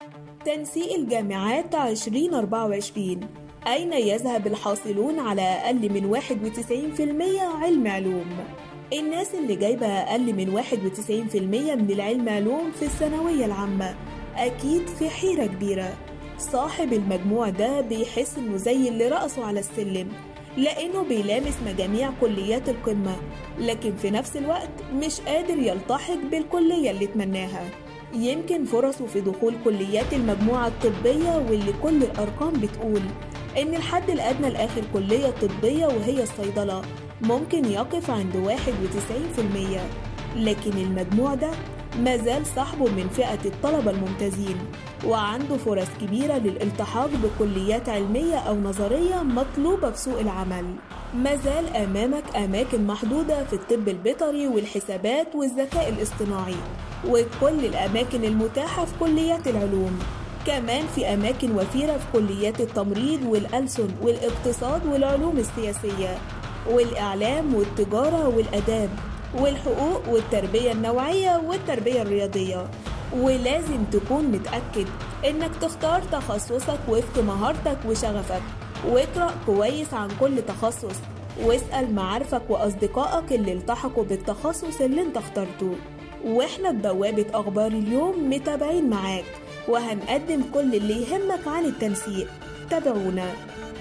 تنسيق الجامعات 2024 أين يذهب الحاصلون على أقل من 91% علم علوم؟ الناس اللي جايبة أقل من 91% من العلم علوم في الثانوية العامة أكيد في حيرة كبيرة صاحب المجموع ده بيحس إنه زي اللي رقصوا على السلم لأنه بيلامس مجاميع كليات القمة لكن في نفس الوقت مش قادر يلتحق بالكلية اللي تمناها يمكن فرصه في دخول كليات المجموعة الطبية واللي كل الأرقام بتقول إن الحد الأدنى لآخر كلية طبية وهي الصيدلة ممكن يقف عند 91% لكن المجموع ده مازال صاحبه من فئة الطلبة الممتازين وعنده فرص كبيرة للالتحاق بكليات علمية أو نظرية مطلوبة في سوق العمل مازال أمامك أماكن محدودة في الطب البيطري والحسابات والذكاء الاصطناعي وكل الأماكن المتاحة في كليات العلوم كمان في أماكن وفيرة في كليات التمريض والألسن والاقتصاد والعلوم السياسية والإعلام والتجارة والأداب والحقوق والتربية النوعية والتربية الرياضية ولازم تكون متأكد إنك تختار تخصصك وفق مهارتك وشغفك واقرأ كويس عن كل تخصص واسأل معارفك وأصدقائك اللي التحقوا بالتخصص اللي انت اخترته واحنا ببوابة أخبار اليوم متابعين معاك وهنقدم كل اللي يهمك عن التنسيق تابعونا